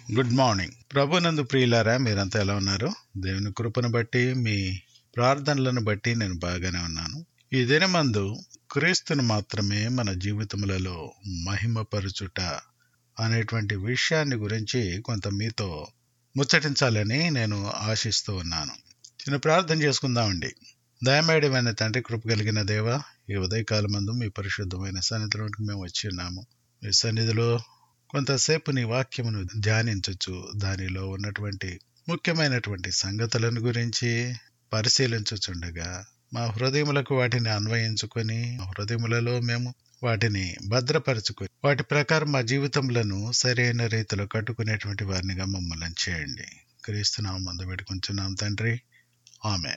good morning ప్రభునందు ప్రియులారా మీరంతా ఎలా ఉన్నారు దేవుని కృపను బట్టి మీ ప్రార్థనలను బట్టి నేను బాగానే ఉన్నాను ఈ దినమందు క్రీస్తును మాత్రమే మన జీవితములలో మహిమపరచుట అనేటువంటి విషయాన్ని గురించి కొంత మీతో ముచ్చటించాలని నేను ఆశిస్తూ ఉన్నాను చిన్న ప్రార్థన చేసుకుందామండి దయమేడమైన తండ్రి కృప కలిగిన దేవ ఈ ఉదయకాలమందు మీ పరిశుద్ధమైన సన్నిధిలోకి మేము వచ్చి ఉన్నాము మీ సన్నిధిలో కొంతసేపు నీ వాక్యమును ధ్యానించచ్చు దానిలో ఉన్నటువంటి ముఖ్యమైనటువంటి సంగతులను గురించి పరిశీలించుచుండగా మా హృదయములకు వాటిని అన్వయించుకొని మా హృదయములలో మేము వాటిని భద్రపరచుకొని వాటి ప్రకారం మా జీవితములను సరైన రీతిలో కట్టుకునేటువంటి వారినిగా మమ్మల్ని చేయండి క్రీస్తునామం మందు పెట్టుకుంటున్నాం తండ్రి ఆమె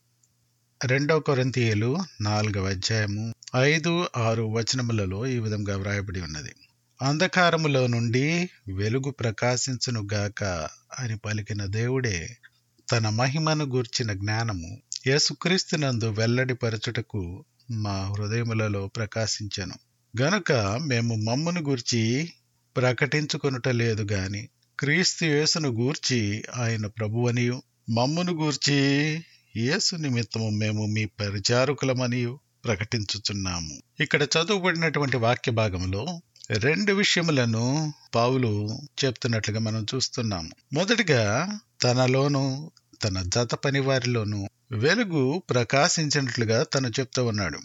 రెండో కొరంతీయులు నాలుగవ అధ్యాయము ఐదు ఆరు వచనములలో ఈ విధంగా వ్రాయబడి ఉన్నది అంధకారములో నుండి వెలుగు ప్రకాశించును గాక అని పలికిన దేవుడే తన మహిమను గూర్చిన జ్ఞానము యేసుక్రీస్తునందు వెల్లడిపరచుటకు మా హృదయములలో ప్రకాశించెను గనుక మేము మమ్మును గూర్చి ప్రకటించుకొనుట లేదు గాని క్రీస్తు యేసును గూర్చి ఆయన ప్రభువనియు మమ్మును గూర్చి యేసు నిమిత్తము మేము మీ పరిచారకులమనియు ప్రకటించుచున్నాము ఇక్కడ చదువుబడినటువంటి వాక్య భాగంలో రెండు విషయములను పావులు చెప్తున్నట్లుగా మనం చూస్తున్నాము మొదటిగా తనలోను తన జత పని వారిలోను వెలుగు ప్రకాశించినట్లుగా తను చెప్తూ ఉన్నాడు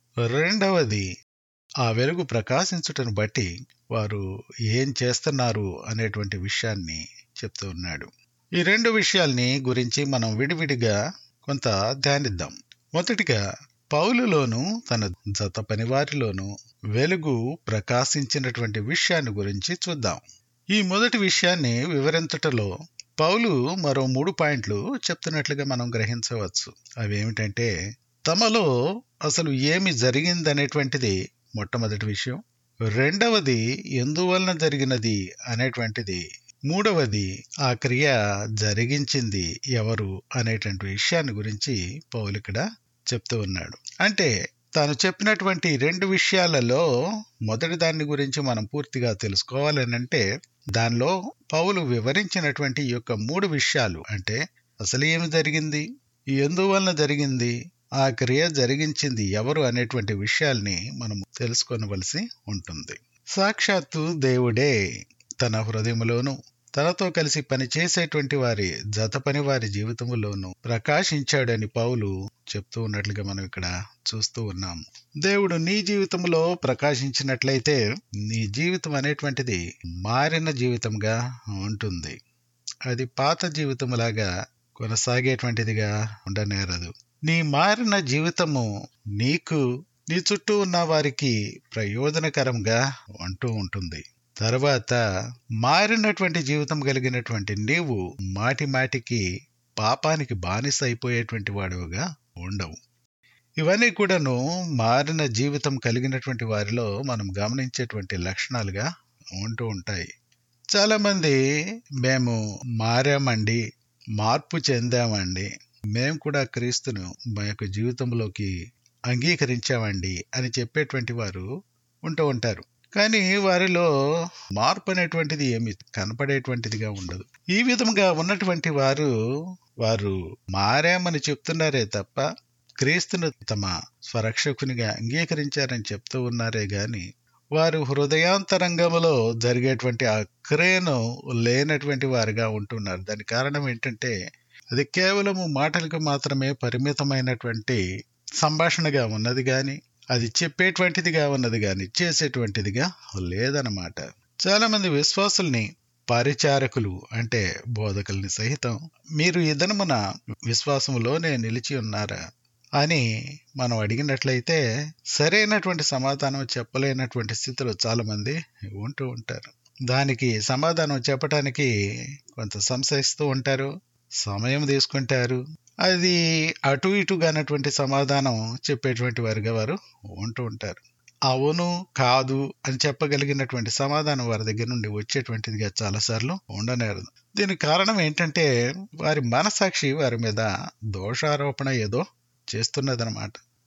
రెండవది ఆ వెలుగు ప్రకాశించుటను బట్టి వారు ఏం చేస్తున్నారు అనేటువంటి విషయాన్ని చెప్తూ ఉన్నాడు ఈ రెండు విషయాల్ని గురించి మనం విడివిడిగా కొంత ధ్యానిద్దాం మొదటిగా పౌలులోను తన జత పనివారిలోను వెలుగు ప్రకాశించినటువంటి విషయాన్ని గురించి చూద్దాం ఈ మొదటి విషయాన్ని వివరించటలో పౌలు మరో మూడు పాయింట్లు చెప్తున్నట్లుగా మనం గ్రహించవచ్చు అవి ఏమిటంటే తమలో అసలు ఏమి జరిగిందనేటువంటిది మొట్టమొదటి విషయం రెండవది ఎందువలన జరిగినది అనేటువంటిది మూడవది ఆ క్రియ జరిగించింది ఎవరు అనేటువంటి విషయాన్ని గురించి పౌలు ఇక్కడ చెప్తూ ఉన్నాడు అంటే తాను చెప్పినటువంటి రెండు విషయాలలో మొదటి దాని గురించి మనం పూర్తిగా తెలుసుకోవాలని అంటే దానిలో పౌలు వివరించినటువంటి ఈ యొక్క మూడు విషయాలు అంటే అసలు ఏమి జరిగింది ఎందువలన జరిగింది ఆ క్రియ జరిగించింది ఎవరు అనేటువంటి విషయాల్ని మనం తెలుసుకోవలసి ఉంటుంది సాక్షాత్తు దేవుడే తన హృదయములోను తనతో కలిసి పనిచేసేటువంటి వారి జత పని వారి జీవితములోనూ ప్రకాశించాడని పౌలు చెప్తూ ఉన్నట్లుగా మనం ఇక్కడ చూస్తూ ఉన్నాము దేవుడు నీ జీవితంలో ప్రకాశించినట్లయితే నీ జీవితం అనేటువంటిది మారిన జీవితంగా ఉంటుంది అది పాత జీవితంలాగా కొనసాగేటువంటిదిగా ఉండనేరదు నీ మారిన జీవితము నీకు నీ చుట్టూ ఉన్న వారికి ప్రయోజనకరంగా ఉంటూ ఉంటుంది తర్వాత మారినటువంటి జీవితం కలిగినటువంటి నీవు మాటి మాటికి పాపానికి బానిస అయిపోయేటువంటి వాడుగా ఉండవు ఇవన్నీ కూడాను మారిన జీవితం కలిగినటువంటి వారిలో మనం గమనించేటువంటి లక్షణాలుగా ఉంటూ ఉంటాయి చాలామంది మేము మారామండి మార్పు చెందామండి మేము కూడా క్రీస్తును మా యొక్క జీవితంలోకి అంగీకరించామండి అని చెప్పేటువంటి వారు ఉంటూ ఉంటారు కానీ వారిలో మార్పు అనేటువంటిది ఏమి కనపడేటువంటిదిగా ఉండదు ఈ విధంగా ఉన్నటువంటి వారు వారు మారామని చెప్తున్నారే తప్ప క్రీస్తును తమ స్వరక్షకునిగా అంగీకరించారని చెప్తూ ఉన్నారే గాని వారు హృదయాంతరంగంలో జరిగేటువంటి ఆ క్రియను లేనటువంటి వారుగా ఉంటున్నారు దాని కారణం ఏంటంటే అది కేవలము మాటలకు మాత్రమే పరిమితమైనటువంటి సంభాషణగా ఉన్నది కానీ అది చెప్పేటువంటిదిగా ఉన్నది కానీ చేసేటువంటిదిగా లేదనమాట చాలా మంది విశ్వాసుల్ని పరిచారకులు అంటే బోధకుల్ని సహితం మీరు ఈ దినమున విశ్వాసములోనే నిలిచి ఉన్నారా అని మనం అడిగినట్లయితే సరైనటువంటి సమాధానం చెప్పలేనటువంటి స్థితిలో చాలా మంది ఉంటూ ఉంటారు దానికి సమాధానం చెప్పడానికి కొంత సంశయిస్తూ ఉంటారు సమయం తీసుకుంటారు అది అటు ఇటుగానటువంటి సమాధానం చెప్పేటువంటి వారిగా వారు ఉంటూ ఉంటారు అవును కాదు అని చెప్పగలిగినటువంటి సమాధానం వారి దగ్గర నుండి వచ్చేటువంటిదిగా చాలాసార్లు ఉండనేరదు దీనికి కారణం ఏంటంటే వారి మనసాక్షి వారి మీద దోషారోపణ ఏదో చేస్తున్నదనమాట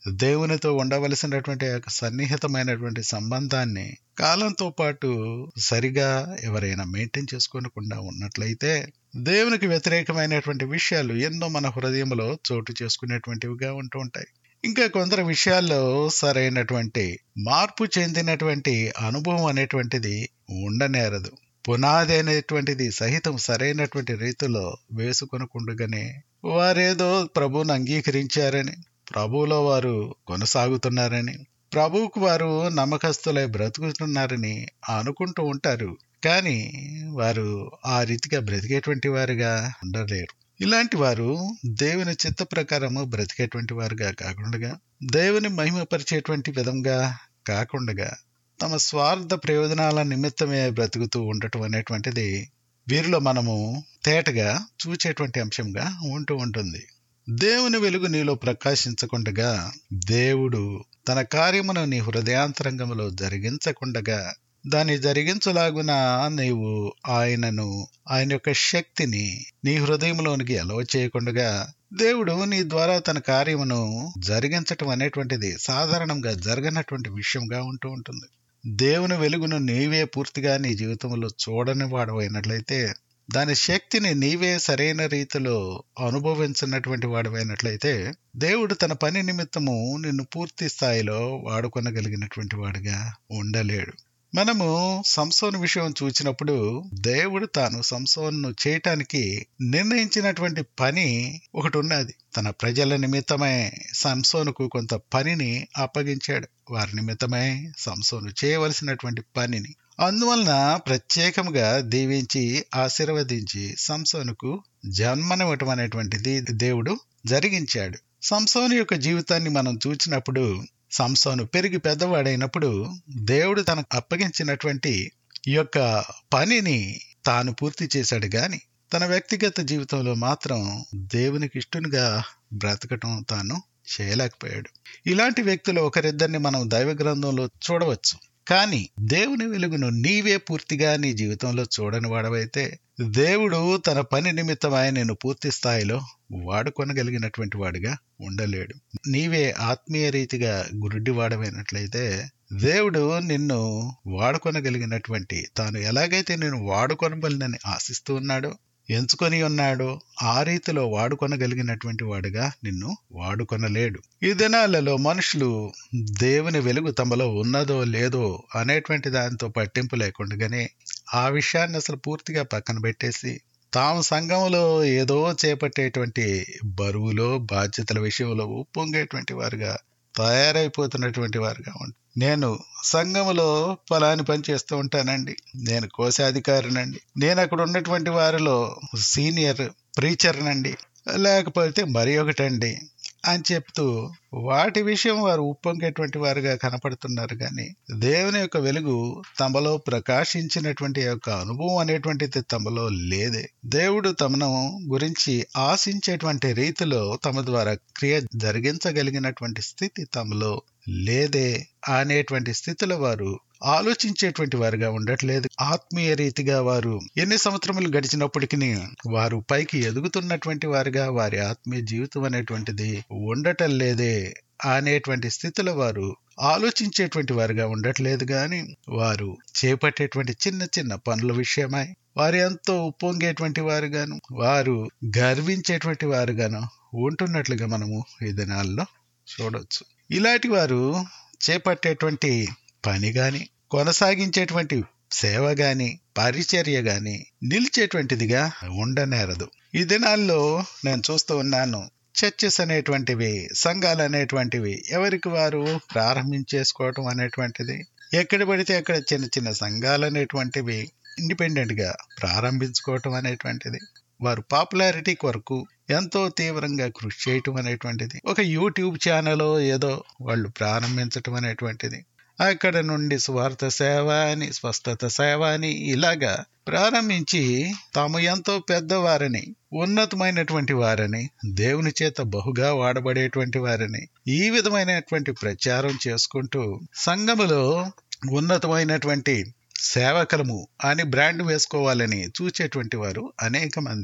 దేవునితో ఉండవలసినటువంటి యొక్క సన్నిహితమైనటువంటి సంబంధాన్ని కాలంతో పాటు సరిగా ఎవరైనా మెయింటైన్ చేసుకోనకుండా ఉన్నట్లయితే దేవునికి వ్యతిరేకమైనటువంటి విషయాలు ఎన్నో మన హృదయంలో చోటు చేసుకునేటువంటివిగా ఉంటూ ఉంటాయి ఇంకా కొందరు విషయాల్లో సరైనటువంటి మార్పు చెందినటువంటి అనుభవం అనేటువంటిది ఉండనేరదు పునాది అనేటువంటిది సహితం సరైనటువంటి రీతిలో వేసుకొనకుండగానే వారేదో ప్రభువును అంగీకరించారని ప్రభువులో వారు కొనసాగుతున్నారని ప్రభువుకు వారు నమ్మకస్తులై బ్రతుకుతున్నారని అనుకుంటూ ఉంటారు కానీ వారు ఆ రీతిగా బ్రతికేటువంటి వారుగా ఉండలేరు ఇలాంటి వారు దేవుని చిత్త ప్రకారము బ్రతికేటువంటి వారుగా కాకుండా దేవుని మహిమపరిచేటువంటి విధంగా కాకుండా తమ స్వార్థ ప్రయోజనాల నిమిత్తమే బ్రతుకుతూ ఉండటం అనేటువంటిది వీరిలో మనము తేటగా చూచేటువంటి అంశంగా ఉంటూ ఉంటుంది దేవుని వెలుగు నీలో ప్రకాశించకుండగా దేవుడు తన కార్యమును నీ హృదయాంతరంగంలో జరిగించకుండగా దాన్ని జరిగించలాగున నీవు ఆయనను ఆయన యొక్క శక్తిని నీ హృదయంలోనికి ఎలవ చేయకుండగా దేవుడు నీ ద్వారా తన కార్యమును జరిగించటం అనేటువంటిది సాధారణంగా జరగనటువంటి విషయంగా ఉంటూ ఉంటుంది దేవుని వెలుగును నీవే పూర్తిగా నీ జీవితంలో చూడని వాడవైనట్లయితే దాని శక్తిని నీవే సరైన రీతిలో అనుభవించినటువంటి వాడివైనట్లయితే దేవుడు తన పని నిమిత్తము నిన్ను పూర్తి స్థాయిలో వాడుకొనగలిగినటువంటి వాడిగా ఉండలేడు మనము సంసోన్ విషయం చూచినప్పుడు దేవుడు తాను సంసోన్ను చేయటానికి నిర్ణయించినటువంటి పని ఒకటి ఉన్నది తన ప్రజల నిమిత్తమై సంసోనుకు కొంత పనిని అప్పగించాడు వారి నిమిత్తమై సంసోను చేయవలసినటువంటి పనిని అందువలన ప్రత్యేకంగా దీవించి ఆశీర్వదించి సంసోనుకు జన్మనివ్వటం అనేటువంటిది దేవుడు జరిగించాడు సంసోను యొక్క జీవితాన్ని మనం చూచినప్పుడు సంసోను పెరిగి పెద్దవాడైనప్పుడు దేవుడు తనకు అప్పగించినటువంటి ఈ యొక్క పనిని తాను పూర్తి చేశాడు గాని తన వ్యక్తిగత జీవితంలో మాత్రం దేవునికి ఇష్టనుగా బ్రతకటం తాను చేయలేకపోయాడు ఇలాంటి వ్యక్తులు ఒకరిద్దరిని మనం దైవ గ్రంథంలో చూడవచ్చు కానీ దేవుని వెలుగును నీవే పూర్తిగా నీ జీవితంలో చూడని వాడవైతే దేవుడు తన పని నిమిత్తమై నేను పూర్తి స్థాయిలో వాడుకొనగలిగినటువంటి వాడిగా ఉండలేడు నీవే ఆత్మీయ రీతిగా గురుడ్డి వాడమైనట్లయితే దేవుడు నిన్ను వాడుకొనగలిగినటువంటి తాను ఎలాగైతే నేను వాడుకొనబలినని ఆశిస్తూ ఉన్నాడో ఎంచుకొని ఉన్నాడో ఆ రీతిలో వాడుకొనగలిగినటువంటి వాడుగా నిన్ను వాడుకొనలేడు ఈ దినాలలో మనుషులు దేవుని వెలుగు తమలో ఉన్నదో లేదో అనేటువంటి దానితో పట్టింపు లేకుండానే ఆ విషయాన్ని అసలు పూర్తిగా పక్కన పెట్టేసి తాము సంఘంలో ఏదో చేపట్టేటువంటి బరువులో బాధ్యతల విషయంలో ఉప్పొంగేటువంటి వారుగా తయారైపోతున్నటువంటి వారుగా ఉంటారు నేను సంఘములో ఫలాని పని చేస్తూ ఉంటానండి నేను కోశాధికారినండి నేను అక్కడ ఉన్నటువంటి వారిలో సీనియర్ ప్రీచర్నండి లేకపోతే మరి ఒకటండి అని చెప్తూ వాటి విషయం వారు ఉప్పొంగేటువంటి వారుగా కనపడుతున్నారు కానీ దేవుని యొక్క వెలుగు తమలో ప్రకాశించినటువంటి యొక్క అనుభవం అనేటువంటిది తమలో లేదే దేవుడు తమను గురించి ఆశించేటువంటి రీతిలో తమ ద్వారా క్రియ జరిగించగలిగినటువంటి స్థితి తమలో లేదే అనేటువంటి స్థితిలో వారు ఆలోచించేటువంటి వారుగా ఉండట్లేదు ఆత్మీయ రీతిగా వారు ఎన్ని సంవత్సరములు గడిచినప్పటికీ వారు పైకి ఎదుగుతున్నటువంటి వారుగా వారి ఆత్మీయ జీవితం అనేటువంటిది ఉండటం లేదే అనేటువంటి స్థితిలో వారు ఆలోచించేటువంటి వారుగా ఉండట్లేదు గాని వారు చేపట్టేటువంటి చిన్న చిన్న పనుల విషయమై వారు ఎంతో ఉప్పొంగేటువంటి వారుగాను వారు గర్వించేటువంటి వారుగాను ఉంటున్నట్లుగా మనము ఈ దినాల్లో చూడవచ్చు ఇలాంటి వారు చేపట్టేటువంటి పని గాని కొనసాగించేటువంటి సేవ గాని పరిచర్య గాని నిలిచేటువంటిదిగా ఉండనేరదు ఈ దినాల్లో నేను చూస్తూ ఉన్నాను చర్చెస్ అనేటువంటివి సంఘాలు అనేటువంటివి ఎవరికి వారు ప్రారంభించేసుకోవటం అనేటువంటిది ఎక్కడ పడితే అక్కడ చిన్న చిన్న సంఘాలు అనేటువంటివి ఇండిపెండెంట్ గా ప్రారంభించుకోవటం అనేటువంటిది వారు పాపులారిటీ కొరకు ఎంతో తీవ్రంగా కృషి చేయటం అనేటువంటిది ఒక యూట్యూబ్ ఛానల్ ఏదో వాళ్ళు ప్రారంభించటం అనేటువంటిది అక్కడ నుండి స్వార్థ సేవ అని స్పష్టత సేవ అని ఇలాగా ప్రారంభించి తాము ఎంతో పెద్దవారని ఉన్నతమైనటువంటి వారని దేవుని చేత బహుగా వాడబడేటువంటి వారని ఈ విధమైనటువంటి ప్రచారం చేసుకుంటూ సంఘములో ఉన్నతమైనటువంటి సేవకులము అని బ్రాండ్ వేసుకోవాలని చూచేటువంటి వారు అనేక మంది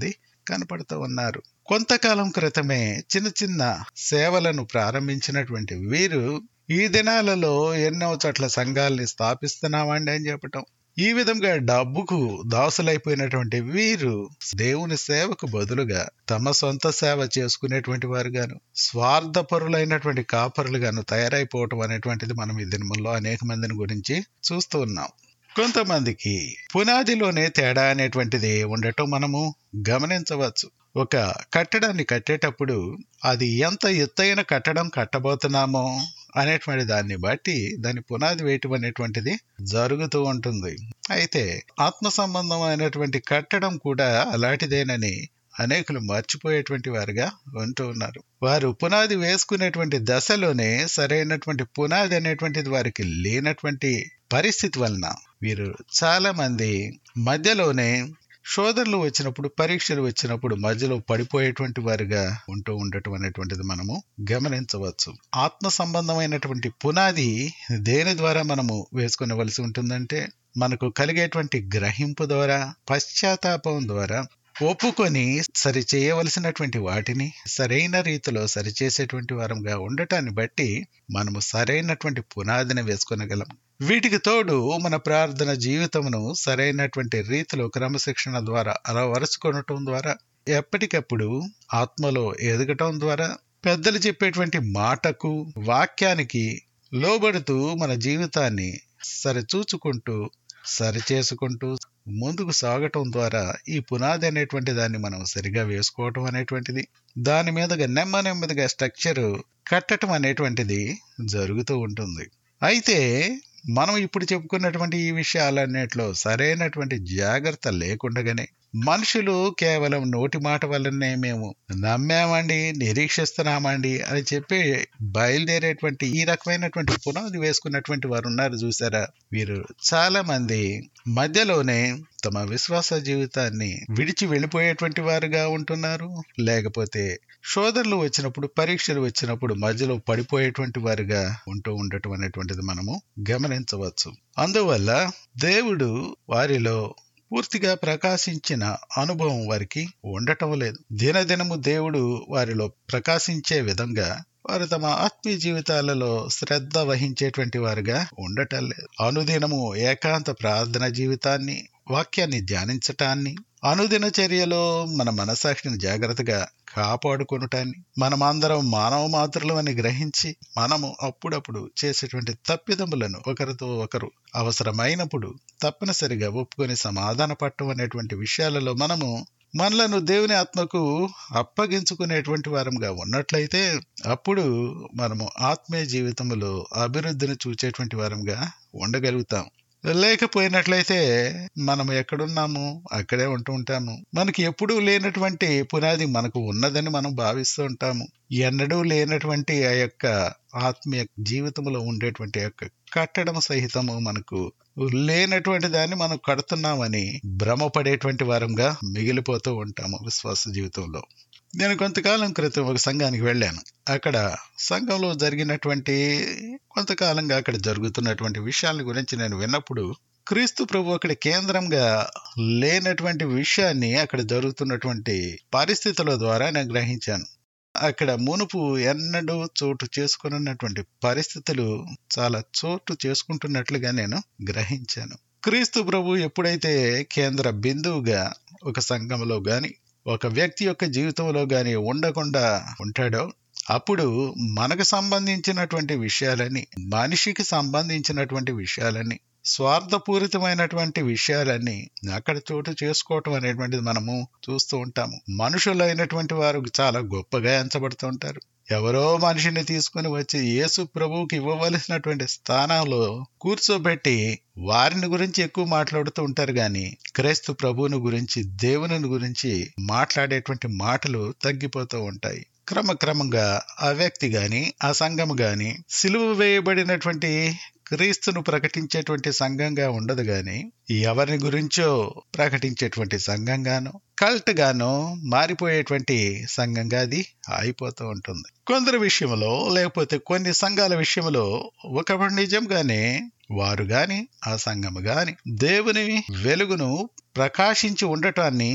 కనపడుతూ ఉన్నారు కొంతకాలం క్రితమే చిన్న చిన్న సేవలను ప్రారంభించినటువంటి వీరు ఈ దినాలలో ఎన్నో చోట్ల సంఘాలని స్థాపిస్తున్నామండి అని చెప్పటం ఈ విధంగా డబ్బుకు దాసులైపోయినటువంటి వీరు దేవుని సేవకు బదులుగా తమ సొంత సేవ చేసుకునేటువంటి వారుగాను స్వార్థపరులైనటువంటి కాపరులుగాను తయారైపోవటం అనేటువంటిది మనం ఈ దినముల్లో అనేక మందిని గురించి చూస్తూ ఉన్నాం కొంతమందికి పునాదిలోనే తేడా అనేటువంటిది ఉండటం మనము గమనించవచ్చు ఒక కట్టడాన్ని కట్టేటప్పుడు అది ఎంత ఎత్తైన కట్టడం కట్టబోతున్నామో అనేటువంటి దాన్ని బట్టి దాని పునాది వేయటం అనేటువంటిది జరుగుతూ ఉంటుంది అయితే ఆత్మ సంబంధమైనటువంటి కట్టడం కూడా అలాంటిదేనని అనేకులు మర్చిపోయేటువంటి వారుగా ఉంటూ ఉన్నారు వారు పునాది వేసుకునేటువంటి దశలోనే సరైనటువంటి పునాది అనేటువంటిది వారికి లేనటువంటి పరిస్థితి వలన వీరు చాలా మంది మధ్యలోనే శోధనలు వచ్చినప్పుడు పరీక్షలు వచ్చినప్పుడు మధ్యలో పడిపోయేటువంటి వారుగా ఉంటూ ఉండటం అనేటువంటిది మనము గమనించవచ్చు ఆత్మ సంబంధమైనటువంటి పునాది దేని ద్వారా మనము వేసుకునవలసి ఉంటుందంటే మనకు కలిగేటువంటి గ్రహింపు ద్వారా పశ్చాత్తాపం ద్వారా ఒప్పుకొని సరి చేయవలసినటువంటి వాటిని సరైన రీతిలో సరిచేసేటువంటి వారంగా ఉండటాన్ని బట్టి మనము సరైనటువంటి పునాదిని వేసుకొనగలం వీటికి తోడు మన ప్రార్థన జీవితమును సరైనటువంటి రీతిలో క్రమశిక్షణ ద్వారా అలవరుచుకొనటం ద్వారా ఎప్పటికప్పుడు ఆత్మలో ఎదగటం ద్వారా పెద్దలు చెప్పేటువంటి మాటకు వాక్యానికి లోబడుతూ మన జీవితాన్ని సరిచూచుకుంటూ సరిచేసుకుంటూ ముందుకు సాగటం ద్వారా ఈ పునాది అనేటువంటి దాన్ని మనం సరిగా వేసుకోవటం అనేటువంటిది దాని మీదగా నెమ్మ నెమ్మదిగా స్ట్రక్చర్ కట్టడం అనేటువంటిది జరుగుతూ ఉంటుంది అయితే మనం ఇప్పుడు చెప్పుకున్నటువంటి ఈ విషయాలన్నిట్లో సరైనటువంటి జాగ్రత్త లేకుండగానే మనుషులు కేవలం నోటి మాట వల్లనే మేము నమ్మామండి నిరీక్షిస్తున్నామండి అని చెప్పి బయలుదేరేటువంటి ఈ రకమైనటువంటి పునాది వేసుకున్నటువంటి వారు ఉన్నారు చూసారా వీరు చాలా మంది మధ్యలోనే తమ విశ్వాస జీవితాన్ని విడిచి వెళ్ళిపోయేటువంటి వారుగా ఉంటున్నారు లేకపోతే శోధనలు వచ్చినప్పుడు పరీక్షలు వచ్చినప్పుడు మధ్యలో పడిపోయేటువంటి వారుగా ఉంటూ ఉండటం అనేటువంటిది మనము గమనించవచ్చు అందువల్ల దేవుడు వారిలో పూర్తిగా ప్రకాశించిన అనుభవం వారికి ఉండటం లేదు దినదినము దేవుడు వారిలో ప్రకాశించే విధంగా వారు తమ ఆత్మీయ జీవితాలలో శ్రద్ధ వహించేటువంటి వారుగా ఉండటం లేదు అనుదినము ఏకాంత ప్రార్థన జీవితాన్ని వాక్యాన్ని ధ్యానించటాన్ని అనుదిన చర్యలో మన మనసాక్షిని జాగ్రత్తగా కాపాడుకొనటాన్ని మనమందరం మానవ మాత్రలు అని గ్రహించి మనము అప్పుడప్పుడు చేసేటువంటి తప్పిదములను ఒకరితో ఒకరు అవసరమైనప్పుడు తప్పనిసరిగా ఒప్పుకొని సమాధాన పట్టం అనేటువంటి విషయాలలో మనము మనలను దేవుని ఆత్మకు అప్పగించుకునేటువంటి వారంగా ఉన్నట్లయితే అప్పుడు మనము ఆత్మీయ జీవితంలో అభివృద్ధిని చూచేటువంటి వారంగా ఉండగలుగుతాం లేకపోయినట్లయితే మనం ఎక్కడున్నాము అక్కడే ఉంటూ ఉంటాము మనకి ఎప్పుడూ లేనటువంటి పునాది మనకు ఉన్నదని మనం భావిస్తూ ఉంటాము ఎన్నడూ లేనటువంటి ఆ యొక్క ఆత్మీయ జీవితంలో ఉండేటువంటి యొక్క కట్టడం సహితము మనకు లేనటువంటి దాన్ని మనం కడుతున్నామని భ్రమపడేటువంటి వారంగా మిగిలిపోతూ ఉంటాము విశ్వాస జీవితంలో నేను కొంతకాలం క్రితం ఒక సంఘానికి వెళ్ళాను అక్కడ సంఘంలో జరిగినటువంటి కొంతకాలంగా అక్కడ జరుగుతున్నటువంటి విషయాల గురించి నేను విన్నప్పుడు క్రీస్తు ప్రభు అక్కడ కేంద్రంగా లేనటువంటి విషయాన్ని అక్కడ జరుగుతున్నటువంటి పరిస్థితుల ద్వారా నేను గ్రహించాను అక్కడ మునుపు ఎన్నడూ చోటు చేసుకున్నటువంటి పరిస్థితులు చాలా చోటు చేసుకుంటున్నట్లుగా నేను గ్రహించాను క్రీస్తు ప్రభు ఎప్పుడైతే కేంద్ర బిందువుగా ఒక సంఘంలో గాని ఒక వ్యక్తి యొక్క జీవితంలో గాని ఉండకుండా ఉంటాడో అప్పుడు మనకు సంబంధించినటువంటి విషయాలని మనిషికి సంబంధించినటువంటి విషయాలని స్వార్థపూరితమైనటువంటి విషయాలన్నీ అక్కడ చోటు చేసుకోవటం అనేటువంటిది మనము చూస్తూ ఉంటాము మనుషులైనటువంటి వారు చాలా గొప్పగా ఎంచబడుతూ ఉంటారు ఎవరో మనిషిని తీసుకుని వచ్చి యేసు ప్రభువుకి ఇవ్వవలసినటువంటి స్థానంలో కూర్చోబెట్టి వారిని గురించి ఎక్కువ మాట్లాడుతూ ఉంటారు గాని క్రైస్తు ప్రభువుని గురించి దేవుని గురించి మాట్లాడేటువంటి మాటలు తగ్గిపోతూ ఉంటాయి క్రమక్రమంగా ఆ వ్యక్తి గాని ఆ సంఘం గాని సిలువ వేయబడినటువంటి క్రీస్తును ప్రకటించేటువంటి సంఘంగా ఉండదు గాని ఎవరిని గురించో ప్రకటించేటువంటి సంఘంగాను కల్ట్ గాను మారిపోయేటువంటి సంఘంగా అది అయిపోతూ ఉంటుంది కొందరి విషయంలో లేకపోతే కొన్ని సంఘాల విషయంలో ఒకప్పుడు నిజంగానే వారు గాని ఆ సంఘము గాని దేవుని వెలుగును ప్రకాశించి ఉండటాన్ని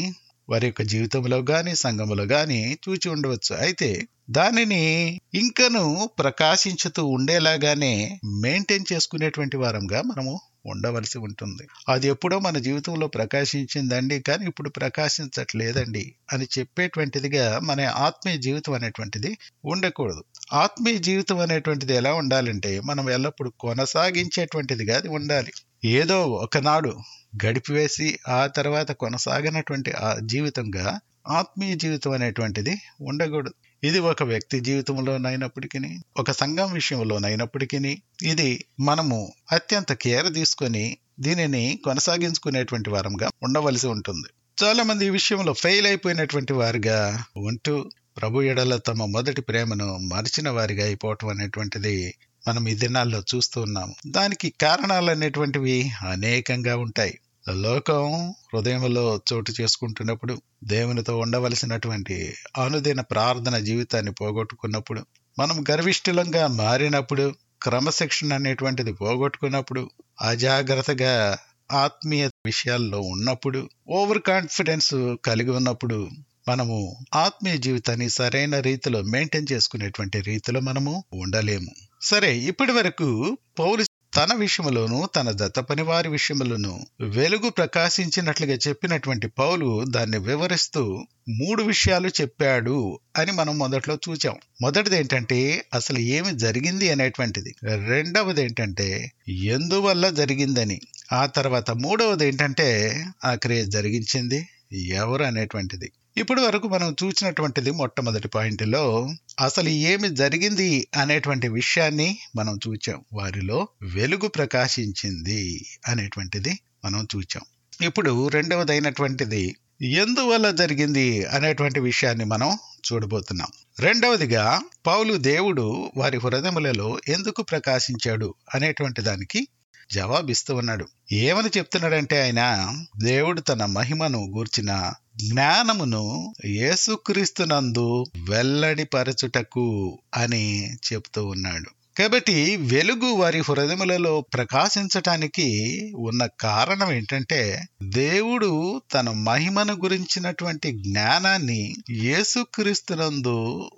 వారి యొక్క జీవితంలో గాని సంఘములో గాని చూచి ఉండవచ్చు అయితే దానిని ఇంకను ప్రకాశించుతూ ఉండేలాగానే మెయింటైన్ చేసుకునేటువంటి వారంగా మనము ఉండవలసి ఉంటుంది అది ఎప్పుడో మన జీవితంలో ప్రకాశించిందండి కానీ ఇప్పుడు ప్రకాశించట్లేదండి అని చెప్పేటువంటిదిగా మన ఆత్మీయ జీవితం అనేటువంటిది ఉండకూడదు ఆత్మీయ జీవితం అనేటువంటిది ఎలా ఉండాలంటే మనం ఎల్లప్పుడూ కొనసాగించేటువంటిదిగా అది ఉండాలి ఏదో ఒకనాడు గడిపివేసి ఆ తర్వాత కొనసాగినటువంటి ఆ జీవితంగా ఆత్మీయ జీవితం అనేటువంటిది ఉండకూడదు ఇది ఒక వ్యక్తి జీవితంలోనైనప్పటికీ ఒక సంఘం విషయంలోనైనప్పటికీ ఇది మనము అత్యంత కేర్ తీసుకొని దీనిని కొనసాగించుకునేటువంటి వారంగా ఉండవలసి ఉంటుంది చాలా మంది ఈ విషయంలో ఫెయిల్ అయిపోయినటువంటి వారిగా ఉంటూ ప్రభు ఎడల తమ మొదటి ప్రేమను మరిచిన వారిగా అయిపోవటం అనేటువంటిది మనం ఈ దినాల్లో చూస్తూ ఉన్నాము దానికి కారణాలు అనేటువంటివి అనేకంగా ఉంటాయి లోకం హృదయంలో చోటు చేసుకుంటున్నప్పుడు దేవునితో ఉండవలసినటువంటి అనుదిన ప్రార్థన జీవితాన్ని పోగొట్టుకున్నప్పుడు మనం గర్విష్ఠులంగా మారినప్పుడు క్రమశిక్షణ అనేటువంటిది పోగొట్టుకున్నప్పుడు అజాగ్రత్తగా ఆత్మీయ విషయాల్లో ఉన్నప్పుడు ఓవర్ కాన్ఫిడెన్స్ కలిగి ఉన్నప్పుడు మనము ఆత్మీయ జీవితాన్ని సరైన రీతిలో మెయింటైన్ చేసుకునేటువంటి రీతిలో మనము ఉండలేము సరే ఇప్పటి వరకు పౌలు తన విషయంలోను తన దత్త పని వారి విషయంలోను వెలుగు ప్రకాశించినట్లుగా చెప్పినటువంటి పౌలు దాన్ని వివరిస్తూ మూడు విషయాలు చెప్పాడు అని మనం మొదట్లో చూచాం మొదటిది ఏంటంటే అసలు ఏమి జరిగింది అనేటువంటిది రెండవది ఏంటంటే ఎందువల్ల జరిగిందని ఆ తర్వాత మూడవది ఏంటంటే ఆ క్రియ జరిగించింది ఎవరు అనేటువంటిది ఇప్పటి వరకు మనం చూసినటువంటిది మొట్టమొదటి పాయింట్లో అసలు ఏమి జరిగింది అనేటువంటి విషయాన్ని మనం చూచాం వారిలో వెలుగు ప్రకాశించింది అనేటువంటిది మనం చూచాం ఇప్పుడు రెండవదైనటువంటిది ఎందువల్ల జరిగింది అనేటువంటి విషయాన్ని మనం చూడబోతున్నాం రెండవదిగా పౌలు దేవుడు వారి హృదయములలో ఎందుకు ప్రకాశించాడు అనేటువంటి దానికి జవాబిస్తూ ఉన్నాడు ఏమని చెప్తున్నాడంటే ఆయన దేవుడు తన మహిమను గూర్చిన జ్ఞానమును యేసుక్రీస్తునందు వెల్లడిపరచుటకు అని చెప్తూ ఉన్నాడు కాబట్టి వెలుగు వారి హృదయములలో ప్రకాశించటానికి ఉన్న కారణం ఏంటంటే దేవుడు తన మహిమను గురించినటువంటి జ్ఞానాన్ని యేసుక్రీస్తునందు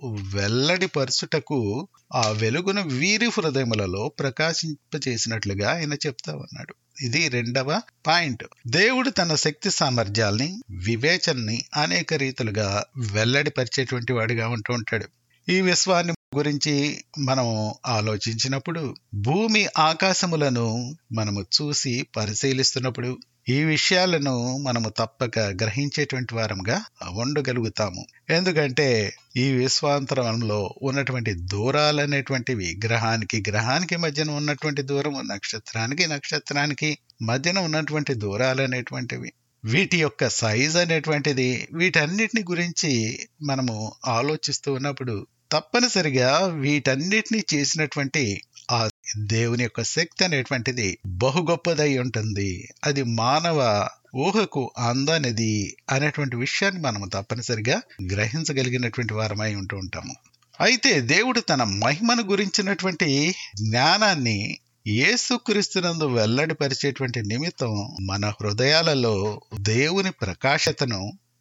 వెల్లడిపరచుటకు ఆ వెలుగును వీరి హృదయములలో ప్రకాశింపచేసినట్లుగా ఆయన చెప్తా ఉన్నాడు ఇది రెండవ పాయింట్ దేవుడు తన శక్తి సామర్థ్యాల్ని వివేచనని అనేక రీతులుగా వెల్లడిపరిచేటువంటి వాడిగా ఉంటూ ఉంటాడు ఈ విశ్వాన్ని గురించి మనం ఆలోచించినప్పుడు భూమి ఆకాశములను మనము చూసి పరిశీలిస్తున్నప్పుడు ఈ విషయాలను మనము తప్పక గ్రహించేటువంటి వారంగా ఉండగలుగుతాము ఎందుకంటే ఈ విశ్వాంతరంలో ఉన్నటువంటి దూరాలు అనేటువంటివి గ్రహానికి గ్రహానికి మధ్యన ఉన్నటువంటి దూరము నక్షత్రానికి నక్షత్రానికి మధ్యన ఉన్నటువంటి దూరాలు అనేటువంటివి వీటి యొక్క సైజ్ అనేటువంటిది వీటన్నిటిని గురించి మనము ఆలోచిస్తూ ఉన్నప్పుడు తప్పనిసరిగా వీటన్నిటిని చేసినటువంటి ఆ దేవుని యొక్క శక్తి అనేటువంటిది బహు గొప్పదై ఉంటుంది అది మానవ ఊహకు అందనిది అనేటువంటి విషయాన్ని మనం తప్పనిసరిగా గ్రహించగలిగినటువంటి వారమై ఉంటూ ఉంటాము అయితే దేవుడు తన మహిమను గురించినటువంటి జ్ఞానాన్ని యేసుక్రీస్తునందు వెల్లడిపరిచేటువంటి నిమిత్తం మన హృదయాలలో దేవుని ప్రకాశతను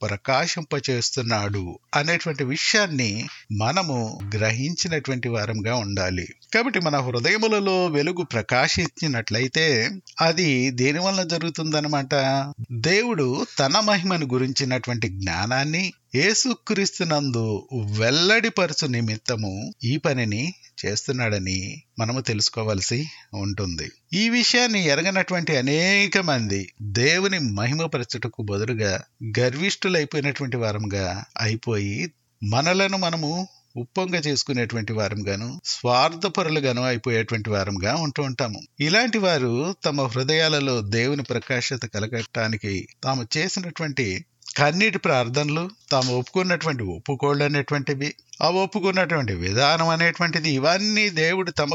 ప్రకాశింపచేస్తున్నాడు అనేటువంటి విషయాన్ని మనము గ్రహించినటువంటి వారంగా ఉండాలి కాబట్టి మన హృదయములలో వెలుగు ప్రకాశించినట్లయితే అది దేని వల్ల జరుగుతుందనమాట దేవుడు తన మహిమను గురించినటువంటి జ్ఞానాన్ని యేసుక్రీస్తునందు వెల్లడిపరచు నిమిత్తము ఈ పనిని చేస్తున్నాడని మనము తెలుసుకోవాల్సి ఉంటుంది ఈ విషయాన్ని ఎరగనటువంటి అనేక మంది దేవుని మహిమపరచుటకు బదులుగా గర్విష్ఠులైపోయినటువంటి వారంగా అయిపోయి మనలను మనము ఉప్పొంగ చేసుకునేటువంటి వారంగాను స్వార్థపరులుగాను అయిపోయేటువంటి వారంగా ఉంటూ ఉంటాము ఇలాంటి వారు తమ హృదయాలలో దేవుని ప్రకాశత కలగటానికి తాము చేసినటువంటి కన్నీటి ప్రార్థనలు తాము ఒప్పుకున్నటువంటి ఒప్పుకోళ్ళు అనేటువంటివి ఆ ఒప్పుకున్నటువంటి విధానం అనేటువంటిది ఇవన్నీ దేవుడు తమలో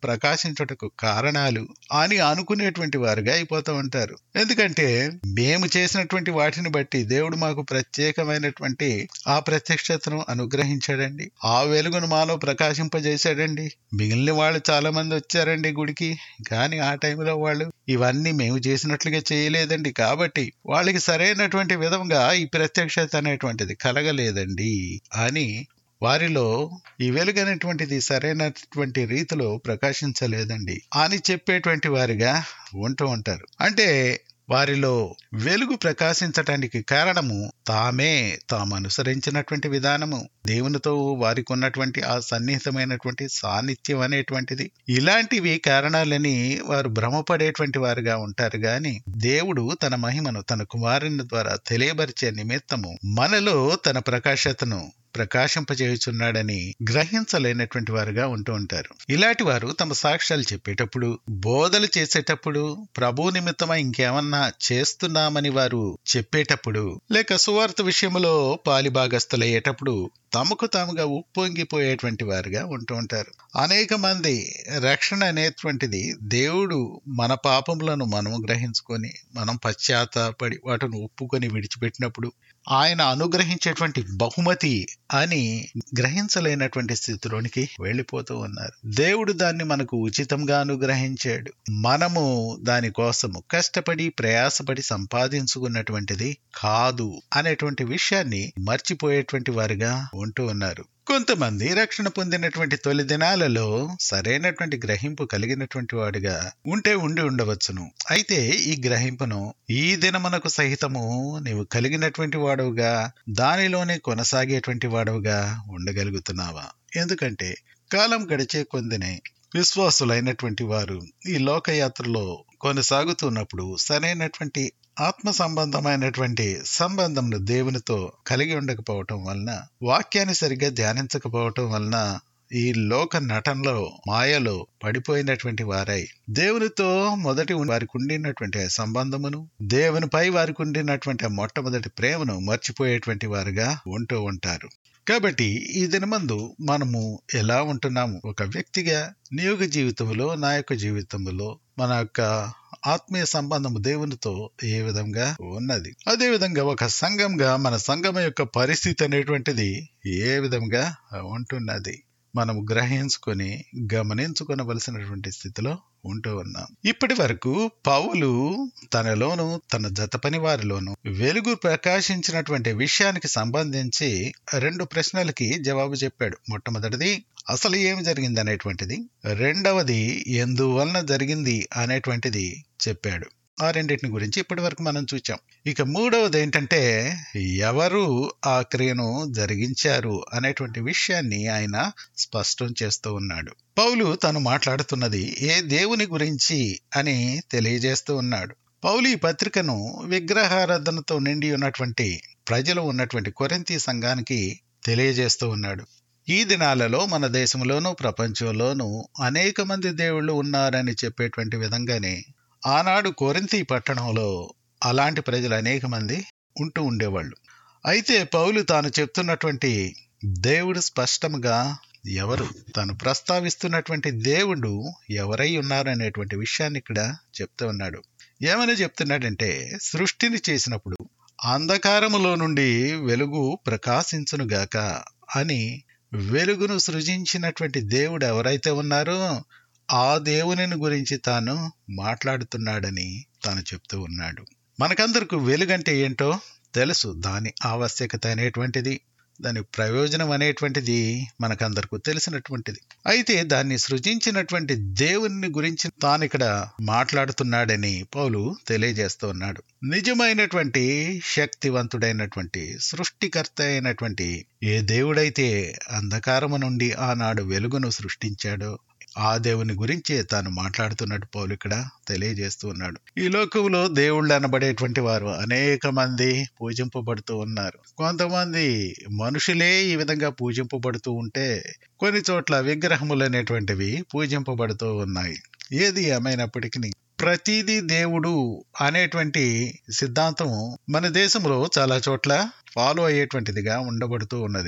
ప్రకాశించుటకు కారణాలు అని అనుకునేటువంటి వారుగా అయిపోతూ ఉంటారు ఎందుకంటే మేము చేసినటువంటి వాటిని బట్టి దేవుడు మాకు ప్రత్యేకమైనటువంటి ఆ ప్రత్యక్షతను అనుగ్రహించాడండి ఆ వెలుగును మాలో ప్రకాశింపజేశాడండి మిగిలిన వాళ్ళు చాలా మంది వచ్చారండి గుడికి కానీ ఆ టైంలో వాళ్ళు ఇవన్నీ మేము చేసినట్లుగా చేయలేదండి కాబట్టి వాళ్ళకి సరైనటువంటి విధంగా ఈ ప్రత్యక్షత అనేటువంటిది కలగలేదండి అని వారిలో ఈ వెలుగు అనేటువంటిది సరైనటువంటి రీతిలో ప్రకాశించలేదండి అని చెప్పేటువంటి వారిగా ఉంటూ ఉంటారు అంటే వారిలో వెలుగు ప్రకాశించటానికి కారణము తామే తాము అనుసరించినటువంటి విధానము దేవునితో వారికి ఉన్నటువంటి ఆ సన్నిహితమైనటువంటి సాన్నిధ్యం అనేటువంటిది ఇలాంటివి కారణాలని వారు భ్రమపడేటువంటి వారుగా ఉంటారు గాని దేవుడు తన మహిమను తన కుమారుని ద్వారా తెలియబరిచే నిమిత్తము మనలో తన ప్రకాశతను ప్రకాశింపజేయుచున్నాడని గ్రహించలేనటువంటి వారుగా ఉంటూ ఉంటారు ఇలాంటి వారు తమ సాక్ష్యాలు చెప్పేటప్పుడు బోధలు చేసేటప్పుడు ప్రభు నిమిత్తమై ఇంకేమన్నా చేస్తున్నామని వారు చెప్పేటప్పుడు లేక సువార్త విషయంలో పాలిభాగస్తులయ్యేటప్పుడు తమకు తాముగా ఉప్పొంగిపోయేటువంటి వారుగా ఉంటూ ఉంటారు అనేక మంది రక్షణ అనేటువంటిది దేవుడు మన పాపములను మనము గ్రహించుకొని మనం పశ్చాత్తాపడి వాటిని ఒప్పుకొని విడిచిపెట్టినప్పుడు ఆయన అనుగ్రహించేటువంటి బహుమతి అని గ్రహించలేనటువంటి స్థితిలోనికి వెళ్ళిపోతూ ఉన్నారు దేవుడు దాన్ని మనకు ఉచితంగా అనుగ్రహించాడు మనము దాని కోసము కష్టపడి ప్రయాసపడి సంపాదించుకున్నటువంటిది కాదు అనేటువంటి విషయాన్ని మర్చిపోయేటువంటి వారుగా ఉంటూ ఉన్నారు కొంతమంది రక్షణ పొందినటువంటి తొలి దినాలలో సరైనటువంటి గ్రహింపు కలిగినటువంటి వాడుగా ఉంటే ఉండి ఉండవచ్చును అయితే ఈ గ్రహింపును ఈ దినమునకు సహితము నీవు కలిగినటువంటి వాడవుగా దానిలోనే కొనసాగేటువంటి వాడవుగా ఉండగలుగుతున్నావా ఎందుకంటే కాలం గడిచే కొందినే విశ్వాసులైనటువంటి వారు ఈ లోకయాత్రలో కొనసాగుతున్నప్పుడు సరైనటువంటి ఆత్మ సంబంధమైనటువంటి సంబంధంను దేవునితో కలిగి ఉండకపోవటం వలన వాక్యాన్ని సరిగ్గా ధ్యానించకపోవటం వలన ఈ లోక నటనలో మాయలో పడిపోయినటువంటి వారై దేవునితో మొదటి వారికి ఉండినటువంటి సంబంధమును దేవునిపై వారికి ఉండినటువంటి మొట్టమొదటి ప్రేమను మర్చిపోయేటువంటి వారుగా ఉంటూ ఉంటారు కాబట్టి ఈ దినమందు మనము ఎలా ఉంటున్నాము ఒక వ్యక్తిగా నియోగ జీవితంలో నా యొక్క జీవితంలో మన యొక్క ఆత్మీయ సంబంధము దేవునితో ఏ విధంగా ఉన్నది అదే విధంగా ఒక సంఘంగా మన సంఘం యొక్క పరిస్థితి అనేటువంటిది ఏ విధంగా ఉంటున్నది మనం గ్రహించుకొని గమనించుకొనవలసినటువంటి స్థితిలో ఉంటూ ఉన్నాం ఇప్పటి వరకు పౌలు తనలోను తన జత పని వారిలోను వెలుగు ప్రకాశించినటువంటి విషయానికి సంబంధించి రెండు ప్రశ్నలకి జవాబు చెప్పాడు మొట్టమొదటిది అసలు ఏమి జరిగింది అనేటువంటిది రెండవది ఎందువలన జరిగింది అనేటువంటిది చెప్పాడు ఆ రెండింటిని గురించి ఇప్పటి వరకు మనం చూచాం ఇక మూడవది ఏంటంటే ఎవరు ఆ క్రియను జరిగించారు అనేటువంటి విషయాన్ని ఆయన స్పష్టం చేస్తూ ఉన్నాడు పౌలు తను మాట్లాడుతున్నది ఏ దేవుని గురించి అని తెలియజేస్తూ ఉన్నాడు పౌలు ఈ పత్రికను విగ్రహారాధనతో నిండి ఉన్నటువంటి ప్రజలు ఉన్నటువంటి కొరింతి సంఘానికి తెలియజేస్తూ ఉన్నాడు ఈ దినాలలో మన దేశంలోనూ ప్రపంచంలోనూ అనేక మంది దేవుళ్ళు ఉన్నారని చెప్పేటువంటి విధంగానే ఆనాడు కోరింతి పట్టణంలో అలాంటి ప్రజలు అనేక మంది ఉంటూ ఉండేవాళ్ళు అయితే పౌలు తాను చెప్తున్నటువంటి దేవుడు స్పష్టంగా ఎవరు తాను ప్రస్తావిస్తున్నటువంటి దేవుడు ఎవరై ఉన్నారు అనేటువంటి విషయాన్ని ఇక్కడ చెప్తూ ఉన్నాడు ఏమని చెప్తున్నాడంటే సృష్టిని చేసినప్పుడు అంధకారములో నుండి వెలుగు ప్రకాశించునుగాక అని వెలుగును సృజించినటువంటి దేవుడు ఎవరైతే ఉన్నారో ఆ దేవుని గురించి తాను మాట్లాడుతున్నాడని తాను చెప్తూ ఉన్నాడు మనకందరకు వెలుగంటే ఏంటో తెలుసు దాని ఆవశ్యకత అనేటువంటిది దాని ప్రయోజనం అనేటువంటిది మనకందరకు తెలిసినటువంటిది అయితే దాన్ని సృజించినటువంటి దేవుని గురించి తాను ఇక్కడ మాట్లాడుతున్నాడని పౌలు తెలియజేస్తూ ఉన్నాడు నిజమైనటువంటి శక్తివంతుడైనటువంటి సృష్టికర్త అయినటువంటి ఏ దేవుడైతే అంధకారము నుండి ఆనాడు వెలుగును సృష్టించాడో ఆ దేవుని గురించే తాను మాట్లాడుతున్నట్టు పౌలు ఇక్కడ తెలియజేస్తూ ఉన్నాడు ఈ లోకంలో దేవుళ్ళు అనబడేటువంటి వారు అనేక మంది పూజింపబడుతూ ఉన్నారు కొంతమంది మనుషులే ఈ విధంగా పూజింపబడుతూ ఉంటే కొన్ని చోట్ల విగ్రహములు అనేటువంటివి పూజింపబడుతూ ఉన్నాయి ఏది ఏమైనప్పటికీ ప్రతిదీ దేవుడు అనేటువంటి సిద్ధాంతం మన దేశంలో చాలా చోట్ల ఫాలో అయ్యేటువంటిదిగా ఉండబడుతూ ఉన్నది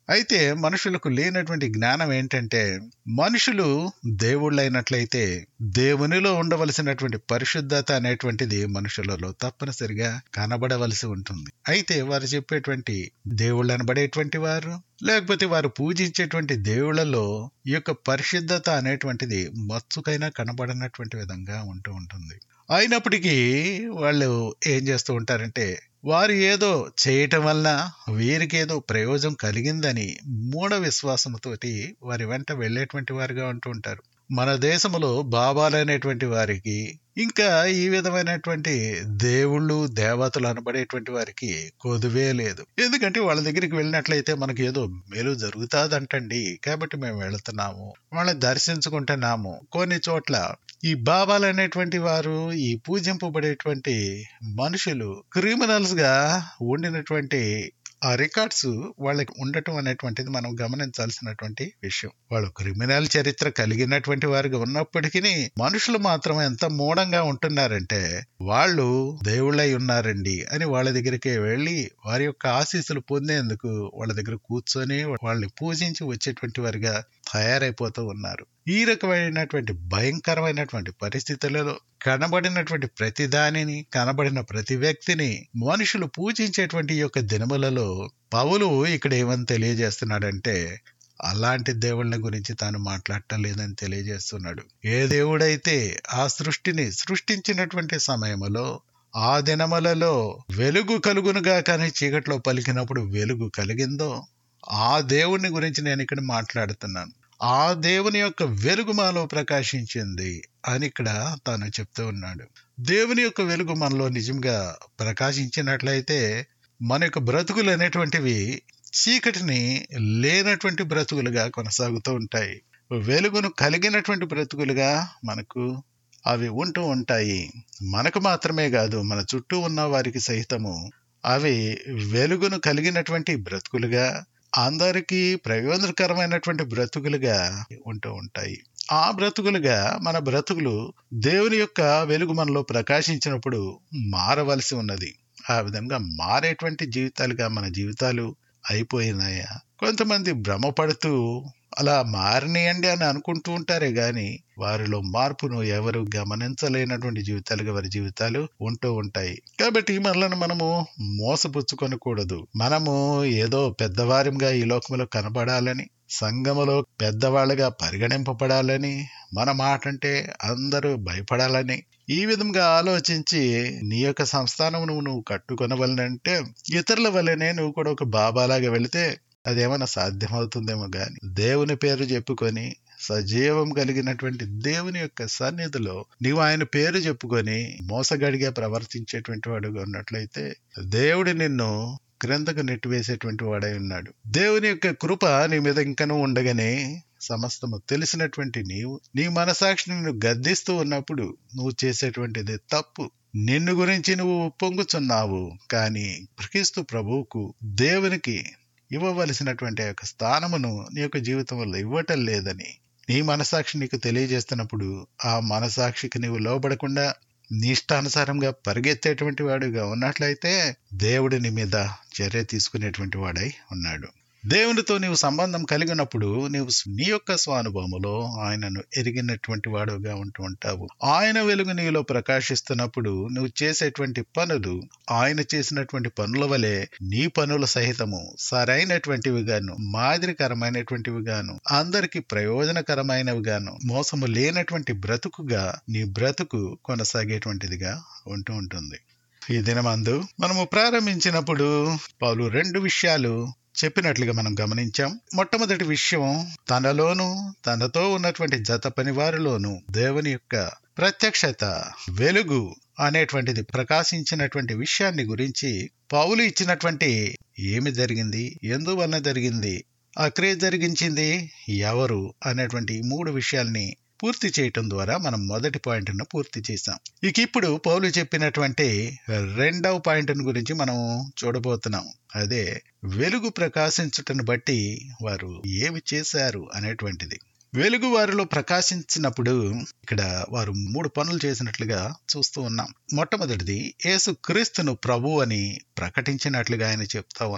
అయితే మనుషులకు లేనటువంటి జ్ఞానం ఏంటంటే మనుషులు దేవుళ్ళైనట్లయితే దేవునిలో ఉండవలసినటువంటి పరిశుద్ధత అనేటువంటిది మనుషులలో తప్పనిసరిగా కనబడవలసి ఉంటుంది అయితే వారు చెప్పేటువంటి దేవుళ్ళు అనబడేటువంటి వారు లేకపోతే వారు పూజించేటువంటి దేవుళ్ళలో ఈ యొక్క పరిశుద్ధత అనేటువంటిది మచ్చుకైనా కనబడనటువంటి విధంగా ఉంటూ ఉంటుంది అయినప్పటికీ వాళ్ళు ఏం చేస్తూ ఉంటారంటే వారు ఏదో చేయటం వలన వీరికి ఏదో ప్రయోజనం కలిగిందని మూఢ విశ్వాసంతోటి వారి వెంట వెళ్ళేటువంటి వారుగా ఉంటూ ఉంటారు మన దేశంలో బాబాలనేటువంటి వారికి ఇంకా ఈ విధమైనటువంటి దేవుళ్ళు దేవతలు అనబడేటువంటి వారికి కొదువే లేదు ఎందుకంటే వాళ్ళ దగ్గరికి వెళ్ళినట్లయితే మనకి ఏదో మేలు జరుగుతాదంటండి కాబట్టి మేము వెళుతున్నాము వాళ్ళని దర్శించుకుంటున్నాము కొన్ని చోట్ల ఈ బాబాలు అనేటువంటి వారు ఈ పూజింపబడేటువంటి మనుషులు క్రిమినల్స్ గా ఉండినటువంటి ఆ రికార్డ్స్ వాళ్ళకి ఉండటం అనేటువంటిది మనం గమనించాల్సినటువంటి విషయం వాళ్ళు క్రిమినల్ చరిత్ర కలిగినటువంటి వారిగా ఉన్నప్పటికీ మనుషులు మాత్రం ఎంత మూఢంగా ఉంటున్నారంటే వాళ్ళు దేవుళ్ళై ఉన్నారండి అని వాళ్ళ దగ్గరికి వెళ్ళి వారి యొక్క ఆశీస్సులు పొందేందుకు వాళ్ళ దగ్గర కూర్చొని వాళ్ళని పూజించి వచ్చేటువంటి వారిగా తయారైపోతూ ఉన్నారు ఈ రకమైనటువంటి భయంకరమైనటువంటి పరిస్థితులలో కనబడినటువంటి ప్రతి దానిని కనబడిన ప్రతి వ్యక్తిని మనుషులు పూజించేటువంటి ఈ యొక్క దినములలో పౌలు ఇక్కడ ఏమని తెలియజేస్తున్నాడంటే అలాంటి దేవుళ్ళ గురించి తాను మాట్లాడటం లేదని తెలియజేస్తున్నాడు ఏ దేవుడైతే ఆ సృష్టిని సృష్టించినటువంటి సమయములో ఆ దినములలో వెలుగు కలుగునుగా కానీ చీకట్లో పలికినప్పుడు వెలుగు కలిగిందో ఆ దేవుని గురించి నేను ఇక్కడ మాట్లాడుతున్నాను ఆ దేవుని యొక్క వెలుగు మాలో ప్రకాశించింది అని ఇక్కడ తాను చెప్తూ ఉన్నాడు దేవుని యొక్క వెలుగు మనలో నిజంగా ప్రకాశించినట్లయితే మన యొక్క బ్రతుకులు అనేటువంటివి చీకటిని లేనటువంటి బ్రతుకులుగా కొనసాగుతూ ఉంటాయి వెలుగును కలిగినటువంటి బ్రతుకులుగా మనకు అవి ఉంటూ ఉంటాయి మనకు మాత్రమే కాదు మన చుట్టూ ఉన్న వారికి సహితము అవి వెలుగును కలిగినటువంటి బ్రతుకులుగా అందరికీ ప్రయోజనకరమైనటువంటి బ్రతుకులుగా ఉంటూ ఉంటాయి ఆ బ్రతుకులుగా మన బ్రతుకులు దేవుని యొక్క వెలుగు మనలో ప్రకాశించినప్పుడు మారవలసి ఉన్నది ఆ విధంగా మారేటువంటి జీవితాలుగా మన జీవితాలు అయిపోయినాయా కొంతమంది భ్రమపడుతూ అలా మారినాయండి అని అనుకుంటూ ఉంటారే గాని వారిలో మార్పును ఎవరు గమనించలేనటువంటి జీవితాలుగా వారి జీవితాలు ఉంటూ ఉంటాయి కాబట్టి మనలను మనము మోసపుచ్చుకొనకూడదు మనము ఏదో పెద్దవారిగా ఈ లోకంలో కనబడాలని సంఘములో పెద్దవాళ్ళగా పరిగణింపబడాలని మన మాట అంటే అందరూ భయపడాలని ఈ విధంగా ఆలోచించి నీ యొక్క సంస్థానమును నువ్వు కట్టుకొనవలనంటే ఇతరుల వల్లనే నువ్వు కూడా ఒక బాబాలాగా వెళితే అదేమైనా సాధ్యమవుతుందేమో గాని దేవుని పేరు చెప్పుకొని సజీవం కలిగినటువంటి దేవుని యొక్క సన్నిధిలో నీవు ఆయన పేరు చెప్పుకొని మోసగడిగా ప్రవర్తించేటువంటి వాడుగా ఉన్నట్లయితే దేవుడు నిన్ను క్రిందకు నెట్టివేసేటువంటి వాడై ఉన్నాడు దేవుని యొక్క కృప నీ మీద ఇంకనూ ఉండగానే సమస్తము తెలిసినటువంటి నీవు నీ మనసాక్షిని నిన్ను గద్దిస్తూ ఉన్నప్పుడు నువ్వు చేసేటువంటిది తప్పు నిన్ను గురించి నువ్వు పొంగుచున్నావు కానీ క్రీస్తు ప్రభువుకు దేవునికి ఇవ్వవలసినటువంటి యొక్క స్థానమును నీ యొక్క జీవితంలో ఇవ్వటం లేదని నీ మనసాక్షి నీకు తెలియజేస్తున్నప్పుడు ఆ మనసాక్షికి నీవు లోబడకుండా నీ ఇష్టానుసారంగా పరిగెత్తేటువంటి వాడుగా ఉన్నట్లయితే దేవుడి నీ మీద చర్య తీసుకునేటువంటి వాడై ఉన్నాడు దేవునితో నీవు సంబంధం కలిగినప్పుడు నీవు నీ యొక్క స్వానుభవములో ఆయనను ఎరిగినటువంటి వాడుగా ఉంటూ ఉంటావు ఆయన వెలుగు నీలో ప్రకాశిస్తున్నప్పుడు నువ్వు చేసేటువంటి పనులు ఆయన చేసినటువంటి పనుల వలె నీ పనుల సహితము సరైనటువంటివి గాను మాదిరికరమైనటువంటివి గాను అందరికి ప్రయోజనకరమైనవి గాను మోసము లేనటువంటి బ్రతుకుగా నీ బ్రతుకు కొనసాగేటువంటిదిగా ఉంటూ ఉంటుంది ఈ దినమందు మనము ప్రారంభించినప్పుడు పలు రెండు విషయాలు చెప్పినట్లుగా మనం గమనించాం మొట్టమొదటి విషయం తనలోను తనతో ఉన్నటువంటి జత పని వారిలోను దేవుని యొక్క ప్రత్యక్షత వెలుగు అనేటువంటిది ప్రకాశించినటువంటి విషయాన్ని గురించి పౌలు ఇచ్చినటువంటి ఏమి జరిగింది ఎందువలన జరిగింది ఆ క్రియ జరిగించింది ఎవరు అనేటువంటి మూడు విషయాల్ని పూర్తి చేయటం ద్వారా మనం మొదటి పాయింట్ను పూర్తి చేసాం ఇక ఇప్పుడు పౌలు చెప్పినటువంటి రెండవ పాయింట్ గురించి మనం చూడబోతున్నాం అదే వెలుగు ప్రకాశించుటను బట్టి వారు ఏమి చేశారు అనేటువంటిది వెలుగు వారిలో ప్రకాశించినప్పుడు ఇక్కడ వారు మూడు పనులు చేసినట్లుగా చూస్తూ ఉన్నాం మొట్టమొదటిది యేసు క్రీస్తును ప్రభు అని ప్రకటించినట్లుగా ఆయన చెప్తా ఉన్నాడు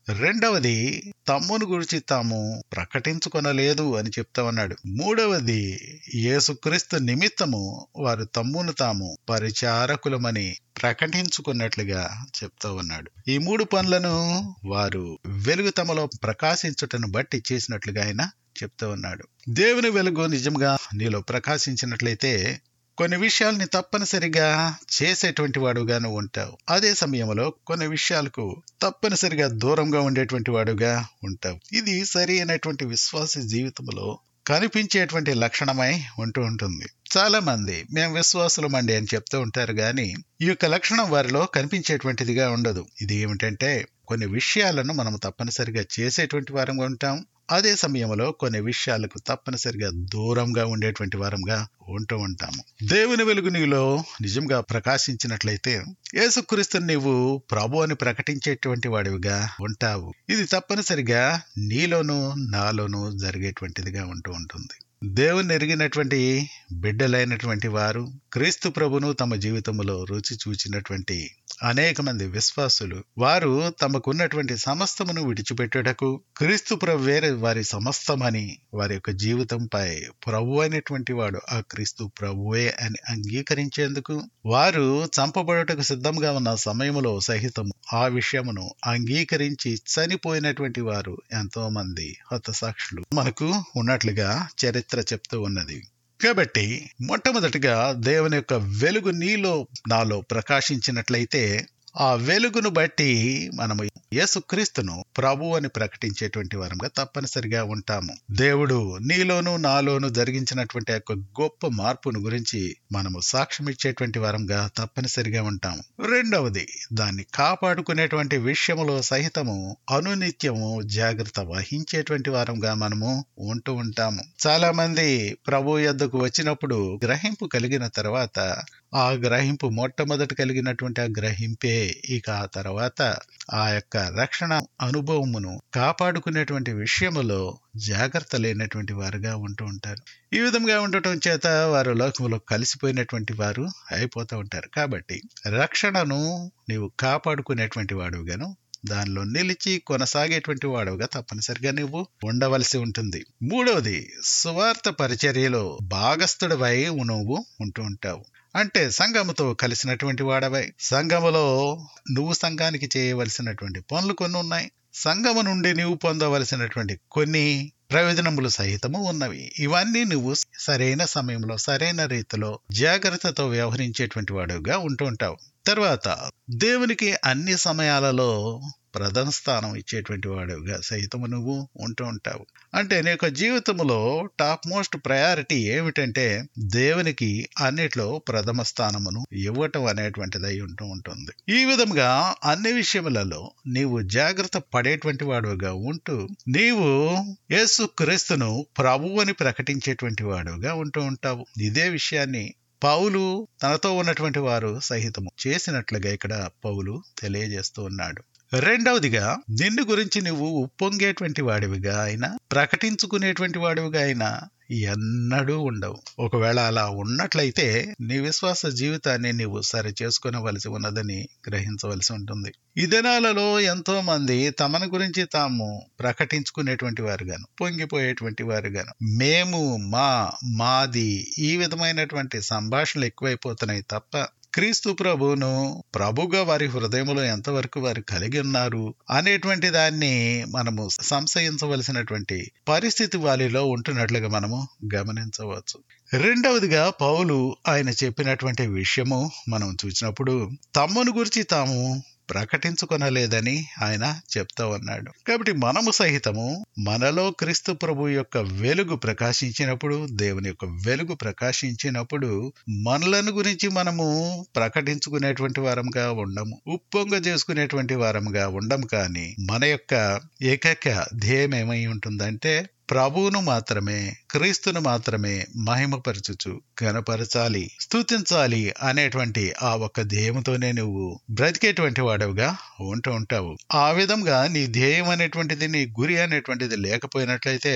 రెండవది తమ్మును గురించి తాము ప్రకటించుకొనలేదు అని చెప్తా ఉన్నాడు మూడవది యేసుక్రీస్తు నిమిత్తము వారు తమ్మును తాము పరిచారకులమని ప్రకటించుకున్నట్లుగా చెప్తా ఉన్నాడు ఈ మూడు పనులను వారు వెలుగు తమలో ప్రకాశించుటను బట్టి చేసినట్లుగా ఆయన చెప్తా ఉన్నాడు దేవుని వెలుగు నిజంగా నీలో ప్రకాశించినట్లయితే కొన్ని విషయాల్ని తప్పనిసరిగా చేసేటువంటి వాడుగాను ఉంటావు అదే సమయంలో కొన్ని విషయాలకు తప్పనిసరిగా దూరంగా ఉండేటువంటి వాడుగా ఉంటావు ఇది సరి అయినటువంటి విశ్వాస జీవితంలో కనిపించేటువంటి లక్షణమై ఉంటూ ఉంటుంది చాలా మంది మేము విశ్వాసులమండి అని చెప్తూ ఉంటారు కానీ ఈ యొక్క లక్షణం వారిలో కనిపించేటువంటిదిగా ఉండదు ఇది ఏమిటంటే కొన్ని విషయాలను మనం తప్పనిసరిగా చేసేటువంటి వారంగా ఉంటాం అదే సమయంలో కొన్ని విషయాలకు తప్పనిసరిగా దూరంగా ఉండేటువంటి వారంగా ఉంటూ ఉంటాము దేవుని వెలుగు నీలో నిజంగా ప్రకాశించినట్లయితే యేసుక్రీస్తుని నీవు ప్రభు అని ప్రకటించేటువంటి వాడివిగా ఉంటావు ఇది తప్పనిసరిగా నీలోను నాలోను జరిగేటువంటిదిగా ఉంటూ ఉంటుంది దేవుని ఎరిగినటువంటి బిడ్డలైనటువంటి వారు క్రీస్తు ప్రభును తమ జీవితంలో రుచి చూచినటువంటి అనేక మంది విశ్వాసులు వారు తమకున్నటువంటి సమస్తమును విడిచిపెట్టుటకు క్రీస్తు ప్రభు వేరే వారి సమస్తమని వారి యొక్క జీవితంపై ప్రభు అయినటువంటి వాడు ఆ క్రీస్తు ప్రభువే అని అంగీకరించేందుకు వారు చంపబడుటకు సిద్ధంగా ఉన్న సమయంలో సహితము ఆ విషయమును అంగీకరించి చనిపోయినటువంటి వారు ఎంతో మంది హతసాక్షులు మనకు ఉన్నట్లుగా చరిత్ర చెప్తూ ఉన్నది కాబట్టి మొట్టమొదటిగా దేవుని యొక్క వెలుగు నీలో నాలో ప్రకాశించినట్లయితే ఆ వెలుగును బట్టి మనము యేసుక్రీస్తును ప్రభు అని ప్రకటించేటువంటి వారంగా తప్పనిసరిగా ఉంటాము దేవుడు నీలోను నాలోను జరిగించినటువంటి యొక్క గొప్ప మార్పును గురించి మనము సాక్ష్యం ఇచ్చేటువంటి వారంగా తప్పనిసరిగా ఉంటాము రెండవది దాన్ని కాపాడుకునేటువంటి విషయములో సహితము అనునిత్యము జాగ్రత్త వహించేటువంటి వారంగా మనము ఉంటూ ఉంటాము చాలా మంది ప్రభు యొద్దకు వచ్చినప్పుడు గ్రహింపు కలిగిన తర్వాత ఆ గ్రహింపు మొట్టమొదటి కలిగినటువంటి ఆ గ్రహింపే ఇక ఆ తర్వాత ఆ యొక్క రక్షణ అనుభవమును కాపాడుకునేటువంటి విషయములో జాగ్రత్త లేనటువంటి వారుగా ఉంటూ ఉంటారు ఈ విధంగా ఉండటం చేత వారు లోకంలో కలిసిపోయినటువంటి వారు అయిపోతూ ఉంటారు కాబట్టి రక్షణను నీవు కాపాడుకునేటువంటి వాడుగాను దానిలో నిలిచి కొనసాగేటువంటి వాడుగా తప్పనిసరిగా నువ్వు ఉండవలసి ఉంటుంది మూడవది సువార్త పరిచర్యలో భాగస్థుడివై నువ్వు ఉంటూ ఉంటావు అంటే సంఘముతో కలిసినటువంటి వాడవై సంఘములో నువ్వు సంఘానికి చేయవలసినటువంటి పనులు కొన్ని ఉన్నాయి సంఘము నుండి నువ్వు పొందవలసినటువంటి కొన్ని ప్రయోజనములు సహితము ఉన్నవి ఇవన్నీ నువ్వు సరైన సమయంలో సరైన రీతిలో జాగ్రత్తతో వ్యవహరించేటువంటి వాడుగా ఉంటూ ఉంటావు తర్వాత దేవునికి అన్ని సమయాలలో ప్రధాన స్థానం ఇచ్చేటువంటి వాడుగా సహితము నువ్వు ఉంటూ ఉంటావు అంటే నీ యొక్క జీవితంలో టాప్ మోస్ట్ ప్రయారిటీ ఏమిటంటే దేవునికి అన్నిట్లో ప్రథమ స్థానమును ఇవ్వటం అనేటువంటిది అయి ఉంటూ ఉంటుంది ఈ విధంగా అన్ని విషయములలో నీవు జాగ్రత్త పడేటువంటి వాడుగా ఉంటూ నీవు యేసు క్రీస్తును ప్రభువు అని ప్రకటించేటువంటి వాడుగా ఉంటూ ఉంటావు ఇదే విషయాన్ని పౌలు తనతో ఉన్నటువంటి వారు సహితము చేసినట్లుగా ఇక్కడ పౌలు తెలియజేస్తూ ఉన్నాడు రెండవదిగా నిన్ను గురించి నువ్వు ఉప్పొంగేటువంటి వాడివిగా అయినా ప్రకటించుకునేటువంటి వాడివిగా అయినా ఎన్నడూ ఉండవు ఒకవేళ అలా ఉన్నట్లయితే నీ విశ్వాస జీవితాన్ని నీవు సరి చేసుకునవలసి ఉన్నదని గ్రహించవలసి ఉంటుంది ఈ దినాలలో ఎంతో మంది తమను గురించి తాము ప్రకటించుకునేటువంటి వారుగాను పొంగిపోయేటువంటి వారుగాను మేము మా మాది ఈ విధమైనటువంటి సంభాషణలు ఎక్కువైపోతున్నాయి తప్ప క్రీస్తు ప్రభువును ప్రభుగా వారి హృదయంలో ఎంతవరకు వారు కలిగి ఉన్నారు అనేటువంటి దాన్ని మనము సంశయించవలసినటువంటి పరిస్థితి వారిలో ఉంటున్నట్లుగా మనము గమనించవచ్చు రెండవదిగా పౌలు ఆయన చెప్పినటువంటి విషయము మనం చూసినప్పుడు తమ్మును గురించి తాము ప్రకటించుకొనలేదని ఆయన చెప్తా ఉన్నాడు కాబట్టి మనము సహితము మనలో క్రీస్తు ప్రభు యొక్క వెలుగు ప్రకాశించినప్పుడు దేవుని యొక్క వెలుగు ప్రకాశించినప్పుడు మనలను గురించి మనము ప్రకటించుకునేటువంటి వారంగా ఉండము ఉప్పొంగ చేసుకునేటువంటి వారంగా ఉండము కానీ మన యొక్క ఏకైక ధ్యేయం ఏమై ఉంటుందంటే ప్రభువును మాత్రమే క్రీస్తును మాత్రమే మహిమపరచుచు గనపరచాలి స్తుతించాలి అనేటువంటి ఆ ఒక్క ధ్యేయంతోనే నువ్వు బ్రతికేటువంటి వాడవుగా ఉంటూ ఉంటావు ఆ విధంగా నీ ధ్యేయం అనేటువంటిది నీ గురి అనేటువంటిది లేకపోయినట్లయితే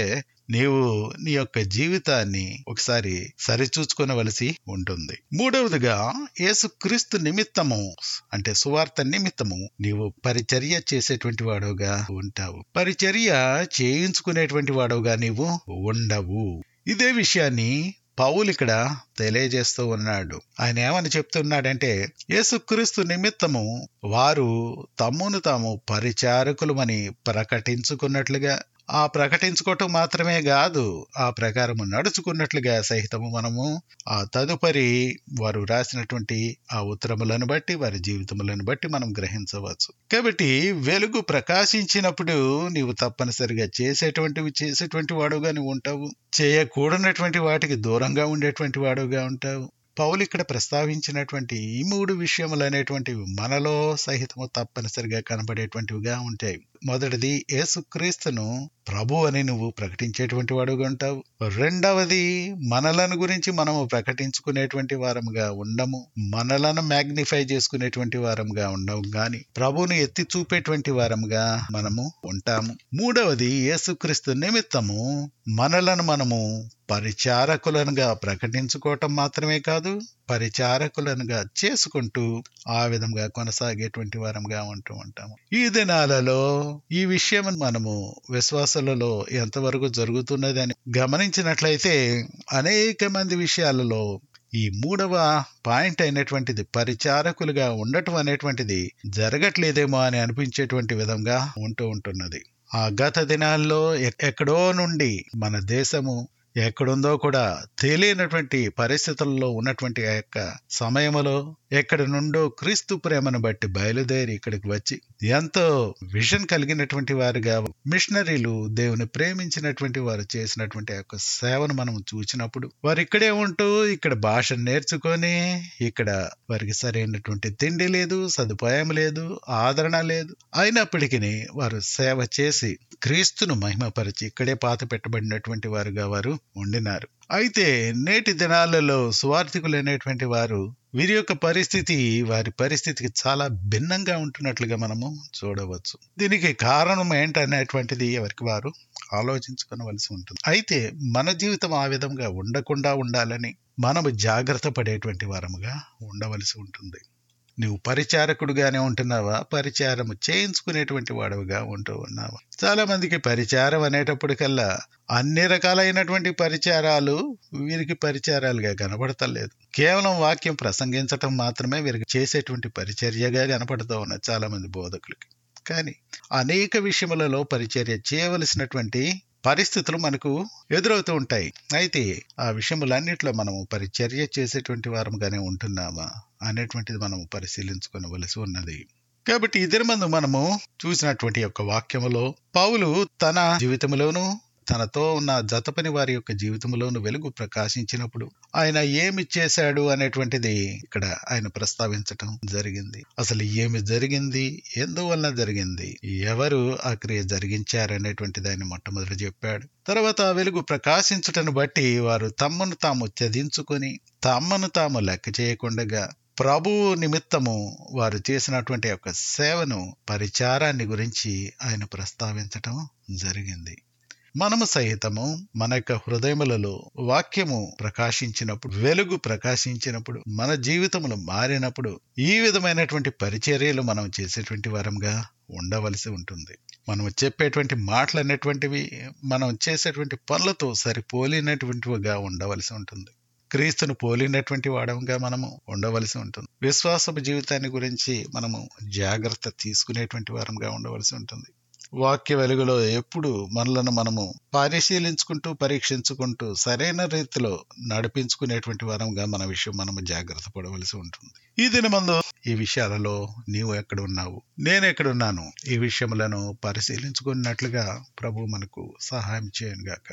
నీవు నీ యొక్క జీవితాన్ని ఒకసారి సరిచూచుకొనవలసి ఉంటుంది మూడవదిగా యేసుక్రీస్తు నిమిత్తము అంటే సువార్త నిమిత్తము నీవు పరిచర్య చేసేటువంటి వాడుగా ఉంటావు పరిచర్య చేయించుకునేటువంటి వాడుగా నీవు ఉండవు ఇదే విషయాన్ని పౌలు ఇక్కడ తెలియజేస్తూ ఉన్నాడు ఆయన ఏమని చెప్తున్నాడంటే యేసుక్రీస్తు నిమిత్తము వారు తమ్మును తాము పరిచారకులమని ప్రకటించుకున్నట్లుగా ఆ ప్రకటించుకోవటం మాత్రమే కాదు ఆ ప్రకారం నడుచుకున్నట్లుగా సహితము మనము ఆ తదుపరి వారు రాసినటువంటి ఆ ఉత్తరములను బట్టి వారి జీవితములను బట్టి మనం గ్రహించవచ్చు కాబట్టి వెలుగు ప్రకాశించినప్పుడు నీవు తప్పనిసరిగా చేసేటువంటివి చేసేటువంటి వాడుగా నువ్వు ఉంటావు చేయకూడనటువంటి వాటికి దూరంగా ఉండేటువంటి వాడుగా ఉంటావు పౌలు ఇక్కడ ప్రస్తావించినటువంటి ఈ మూడు విషయములు అనేటువంటివి మనలో సహితము తప్పనిసరిగా కనబడేటువంటివిగా ఉంటాయి మొదటిది యేసుక్రీస్తును ప్రభు అని నువ్వు ప్రకటించేటువంటి వాడుగా ఉంటావు రెండవది మనలను గురించి మనము ప్రకటించుకునేటువంటి వారముగా ఉండము మనలను మ్యాగ్నిఫై చేసుకునేటువంటి వారముగా ఉండము గాని ప్రభువును ఎత్తి చూపేటువంటి వారముగా మనము ఉంటాము మూడవది యేసుక్రీస్తు నిమిత్తము మనలను మనము పరిచారకులనుగా ప్రకటించుకోవటం మాత్రమే కాదు పరిచారకులనుగా చేసుకుంటూ ఆ విధంగా కొనసాగేటువంటి వారంగా ఉంటూ ఉంటాము ఈ దినాలలో ఈ విషయం మనము విశ్వాసాలలో ఎంతవరకు జరుగుతున్నది అని గమనించినట్లయితే అనేక మంది విషయాలలో ఈ మూడవ పాయింట్ అయినటువంటిది పరిచారకులుగా ఉండటం అనేటువంటిది జరగట్లేదేమో అని అనిపించేటువంటి విధంగా ఉంటూ ఉంటున్నది ఆ గత దినాల్లో ఎక్కడో నుండి మన దేశము ఎక్కడుందో కూడా తెలియనటువంటి పరిస్థితుల్లో ఉన్నటువంటి ఆ యొక్క సమయంలో ఎక్కడి నుండో క్రీస్తు ప్రేమను బట్టి బయలుదేరి ఇక్కడికి వచ్చి ఎంతో విజన్ కలిగినటువంటి వారుగా మిషనరీలు దేవుని ప్రేమించినటువంటి వారు చేసినటువంటి ఆ యొక్క సేవను మనం చూసినప్పుడు వారు ఇక్కడే ఉంటూ ఇక్కడ భాష నేర్చుకొని ఇక్కడ వారికి సరైనటువంటి తిండి లేదు సదుపాయం లేదు ఆదరణ లేదు అయినప్పటికీ వారు సేవ చేసి క్రీస్తును మహిమపరిచి ఇక్కడే పాత పెట్టబడినటువంటి వారుగా వారు ఉండినారు అయితే నేటి దినాలలో స్వార్థికులైనటువంటి వారు వీరి యొక్క పరిస్థితి వారి పరిస్థితికి చాలా భిన్నంగా ఉంటున్నట్లుగా మనము చూడవచ్చు దీనికి కారణం ఏంటనేటువంటిది ఎవరికి వారు ఆలోచించుకోవలసి ఉంటుంది అయితే మన జీవితం ఆ విధంగా ఉండకుండా ఉండాలని మనము జాగ్రత్త పడేటువంటి వారముగా ఉండవలసి ఉంటుంది నువ్వు పరిచారకుడుగానే ఉంటున్నావా పరిచారం చేయించుకునేటువంటి వాడవుగా ఉంటూ ఉన్నావా చాలా మందికి పరిచారం అనేటప్పటికల్లా అన్ని రకాలైనటువంటి పరిచారాలు వీరికి పరిచారాలుగా కనపడతలేదు కేవలం వాక్యం ప్రసంగించటం మాత్రమే వీరికి చేసేటువంటి పరిచర్యగా కనపడుతూ ఉన్నది చాలా మంది బోధకులకి కానీ అనేక విషయములలో పరిచర్య చేయవలసినటువంటి పరిస్థితులు మనకు ఎదురవుతూ ఉంటాయి అయితే ఆ విషయములన్నింటిలో మనము పరిచర్య చేసేటువంటి వారముగానే ఉంటున్నామా అనేటువంటిది మనము పరిశీలించుకోవలసి ఉన్నది కాబట్టి ఇద్దరి మందు మనము చూసినటువంటి యొక్క వాక్యములో పౌలు తన జీవితంలోను తనతో ఉన్న జతపని వారి యొక్క జీవితంలోను వెలుగు ప్రకాశించినప్పుడు ఆయన ఏమి చేశాడు అనేటువంటిది ఇక్కడ ఆయన ప్రస్తావించటం జరిగింది అసలు ఏమి జరిగింది ఎందువలన జరిగింది ఎవరు ఆ క్రియ జరిగించారనేటువంటిది ఆయన మొట్టమొదటి చెప్పాడు తర్వాత ఆ వెలుగు ప్రకాశించుటను బట్టి వారు తమ్మును తాము త్యదించుకొని తమ్మను తాము లెక్క చేయకుండగా ప్రభువు నిమిత్తము వారు చేసినటువంటి యొక్క సేవను పరిచారాన్ని గురించి ఆయన ప్రస్తావించటం జరిగింది మనము సహితము మన యొక్క హృదయములలో వాక్యము ప్రకాశించినప్పుడు వెలుగు ప్రకాశించినప్పుడు మన జీవితములు మారినప్పుడు ఈ విధమైనటువంటి పరిచర్యలు మనం చేసేటువంటి వారంగా ఉండవలసి ఉంటుంది మనం చెప్పేటువంటి మాటలు అనేటువంటివి మనం చేసేటువంటి పనులతో సరిపోలినటువంటివిగా ఉండవలసి ఉంటుంది క్రీస్తును పోలినటువంటి వాడంగా మనము ఉండవలసి ఉంటుంది విశ్వాసపు జీవితాన్ని గురించి మనము జాగ్రత్త తీసుకునేటువంటి వారంగా ఉండవలసి ఉంటుంది వాక్య వెలుగులో ఎప్పుడు మనలను మనము పరిశీలించుకుంటూ పరీక్షించుకుంటూ సరైన రీతిలో నడిపించుకునేటువంటి వారంగా మన విషయం మనము జాగ్రత్త పడవలసి ఉంటుంది ఈ దినమందు ఈ విషయాలలో నీవు ఎక్కడ ఉన్నావు నేను ఎక్కడున్నాను ఈ విషయములను పరిశీలించుకున్నట్లుగా ప్రభు మనకు సహాయం చేయను గాక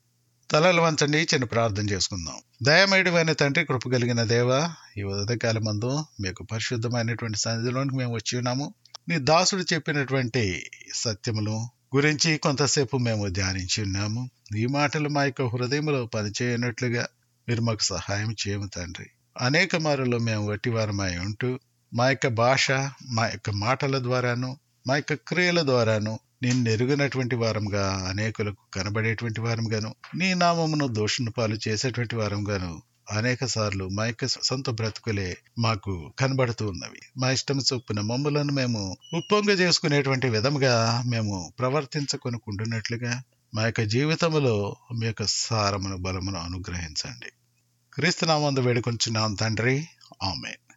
తలలు వంచండి చిన్న ప్రార్థన చేసుకుందాం దయమేయడమైన తండ్రి కృప కలిగిన దేవ ఈ ఉదయకాలం మందు మీకు పరిశుద్ధమైనటువంటి సన్నిధిలోనికి మేము వచ్చి ఉన్నాము నీ దాసుడు చెప్పినటువంటి సత్యములు గురించి కొంతసేపు మేము ధ్యానించి ఉన్నాము ఈ మాటలు మా యొక్క హృదయంలో పనిచేయనట్లుగా మీరు మాకు సహాయం చేయము తండ్రి అనేక మారులో మేము వట్టివారమై ఉంటూ మా యొక్క భాష మా యొక్క మాటల ద్వారాను మా యొక్క క్రియల ద్వారాను నిన్ను ఎరుగినటువంటి వారంగా అనేకులకు కనబడేటువంటి వారంగాను నీ నామమును దోషుని పాలు చేసేటువంటి వారంగాను అనేక సార్లు మా యొక్క సొంత బ్రతుకులే మాకు కనబడుతూ ఉన్నవి మా ఇష్టం చొప్పున మమ్ములను మేము ఉప్పొంగ చేసుకునేటువంటి విధముగా మేము ప్రవర్తించకొనుకుంటున్నట్లుగా మా యొక్క జీవితంలో మీ యొక్క సారమును బలమును అనుగ్రహించండి క్రీస్తునామందు వేడుకొంచున్నాం తండ్రి ఆమె